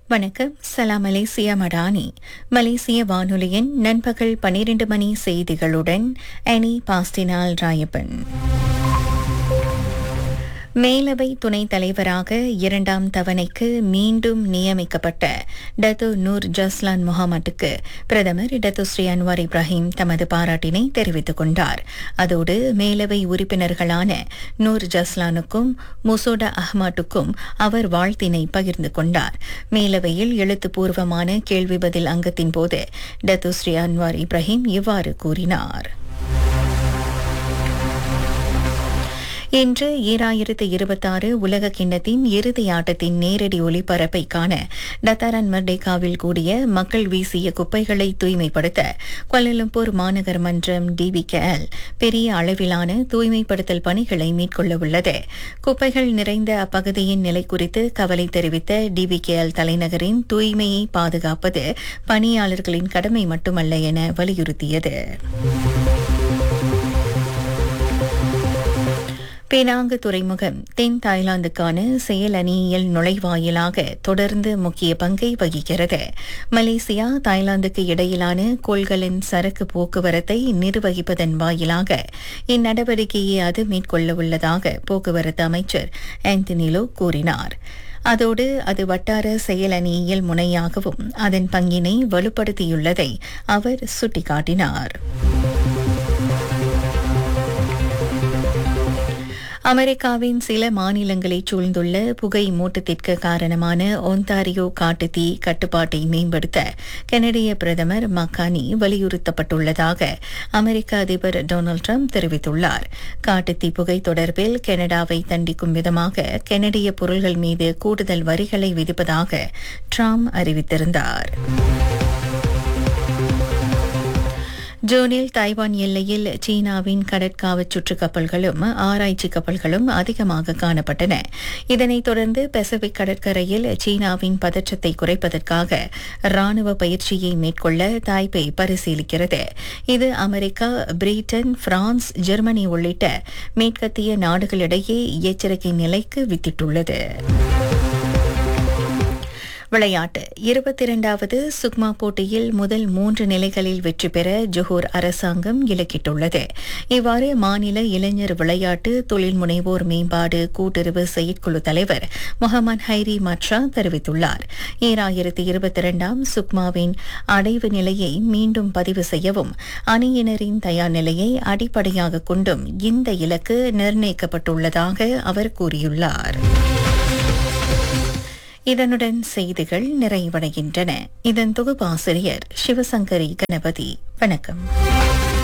வணக்கம் சலாம் மலேசியா மடானி மலேசிய வானொலியின் நண்பகல் பனிரெண்டு மணி செய்திகளுடன் அனி பாஸ்டினால் ராயப்பன் மேலவை துணைத் தலைவராக இரண்டாம் தவணைக்கு மீண்டும் நியமிக்கப்பட்ட டத்து நூர் ஜஸ்லான் முகமட்டுக்கு பிரதமர் டத்து ஸ்ரீ அன்வார் இப்ராஹிம் தமது பாராட்டினை தெரிவித்துக் கொண்டார் அதோடு மேலவை உறுப்பினர்களான நூர் ஜஸ்லானுக்கும் முசோடா அஹ்மட்டுக்கும் அவர் வாழ்த்தினை பகிர்ந்து கொண்டார் மேலவையில் எழுத்துப்பூர்வமான கேள்வி பதில் அங்கத்தின் போது டத்து ஸ்ரீ அன்வார் இப்ராஹிம் இவ்வாறு கூறினார் இன்று ஈராயிரத்து இருபத்தாறு உலக கிண்ணத்தின் இறுதி ஆட்டத்தின் நேரடி ஒளிபரப்பை காண டத்தாரன் மர்டேகாவில் கூடிய மக்கள் வீசிய குப்பைகளை தூய்மைப்படுத்த கோலாலம்பூர் மாநகர் மன்றம் டிபிகேஎல் பெரிய அளவிலான தூய்மைப்படுத்தல் பணிகளை மேற்கொள்ள உள்ளது குப்பைகள் நிறைந்த அப்பகுதியின் நிலை குறித்து கவலை தெரிவித்த டிபிகேஎல் தலைநகரின் தூய்மையை பாதுகாப்பது பணியாளர்களின் கடமை மட்டுமல்ல என வலியுறுத்தியது பேனாங்கு துறைமுகம் தென் தாய்லாந்துக்கான செயல் அணியியல் நுழைவாயிலாக தொடர்ந்து முக்கிய பங்கை வகிக்கிறது மலேசியா தாய்லாந்துக்கு இடையிலான கோள்களின் சரக்கு போக்குவரத்தை நிர்வகிப்பதன் வாயிலாக இந்நடவடிக்கையை அது மேற்கொள்ள உள்ளதாக போக்குவரத்து அமைச்சர் ஆந்தனிலோ கூறினார் அதோடு அது வட்டார செயலணியியல் முனையாகவும் அதன் பங்கினை வலுப்படுத்தியுள்ளதை அவர் சுட்டிக்காட்டினார் அமெரிக்காவின் சில மாநிலங்களை சூழ்ந்துள்ள புகை மூட்டத்திற்கு காரணமான ஒன்டாரியோ காட்டுத்தீ கட்டுப்பாட்டை மேம்படுத்த கனடிய பிரதமர் மக்கானி வலியுறுத்தப்பட்டுள்ளதாக அமெரிக்க அதிபர் டொனால்டு ட்ரம்ப் தெரிவித்துள்ளார் காட்டுத்தீ புகை தொடர்பில் கனடாவை தண்டிக்கும் விதமாக கனடிய பொருள்கள் மீது கூடுதல் வரிகளை விதிப்பதாக ட்ரம்ப் அறிவித்திருந்தார் ஜூனில் தைவான் எல்லையில் சீனாவின் கடற்காவற் சுற்று கப்பல்களும் ஆராய்ச்சி கப்பல்களும் அதிகமாக காணப்பட்டன இதனைத் தொடர்ந்து பசிபிக் கடற்கரையில் சீனாவின் பதற்றத்தை குறைப்பதற்காக ராணுவ பயிற்சியை மேற்கொள்ள தாய்பே பரிசீலிக்கிறது இது அமெரிக்கா பிரிட்டன் பிரான்ஸ் ஜெர்மனி உள்ளிட்ட மேற்கத்திய நாடுகளிடையே எச்சரிக்கை நிலைக்கு வித்திட்டுள்ளது விளையாட்டு இருபத்தி இரண்டாவது சுக்மா போட்டியில் முதல் மூன்று நிலைகளில் வெற்றி பெற ஜொஹூர் அரசாங்கம் இலக்கிட்டுள்ளது இவ்வாறு மாநில இளைஞர் விளையாட்டு தொழில் முனைவோர் மேம்பாடு கூட்டுறவு செயற்குழு தலைவர் முகமது ஹைரி மட்ரா தெரிவித்துள்ளார் ஈராயிரத்தி இருபத்தி இரண்டாம் சுக்மாவின் அடைவு நிலையை மீண்டும் பதிவு செய்யவும் அணியினரின் தயார் நிலையை அடிப்படையாக கொண்டும் இந்த இலக்கு நிர்ணயிக்கப்பட்டுள்ளதாக அவர் கூறியுள்ளார் இதனுடன் செய்திகள் நிறைவடைகின்றன இதன் தொகுப்பாசிரியர் சிவசங்கரி கணபதி வணக்கம்